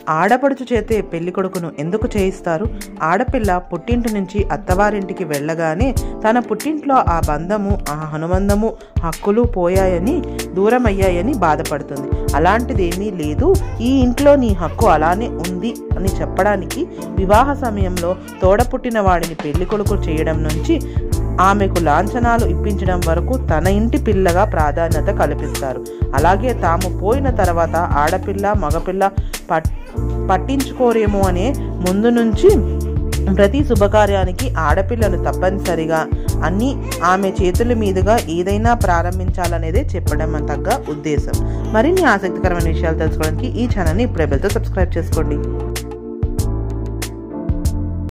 ఆడపడుచు చేతే పెళ్లి కొడుకును ఎందుకు చేయిస్తారు ఆడపిల్ల పుట్టింటి నుంచి అత్తవారింటికి వెళ్ళగానే తన పుట్టింట్లో ఆ బంధము ఆ హనుబంధము హక్కులు పోయాయని దూరమయ్యాయని బాధపడుతుంది అలాంటిదేమీ లేదు ఈ ఇంట్లో నీ హక్కు అలానే ఉంది అని చెప్పడానికి వివాహ సమయంలో తోడపుట్టిన వాడిని పెళ్లి కొడుకు చేయడం నుంచి ఆమెకు లాంఛనాలు ఇప్పించడం వరకు తన ఇంటి పిల్లగా ప్రాధాన్యత కల్పిస్తారు అలాగే తాము పోయిన తర్వాత ఆడపిల్ల మగపిల్ల పట్ పట్టించుకోరేమో అనే ముందు నుంచి ప్రతి శుభకార్యానికి ఆడపిల్లను తప్పనిసరిగా అన్ని ఆమె చేతుల మీదుగా ఏదైనా ప్రారంభించాలనేదే చెప్పడం తగ్గ ఉద్దేశం మరిన్ని ఆసక్తికరమైన విషయాలు తెలుసుకోవడానికి ఈ ఛానల్ని ఇప్పుడే బెల్తో సబ్స్క్రైబ్ చేసుకోండి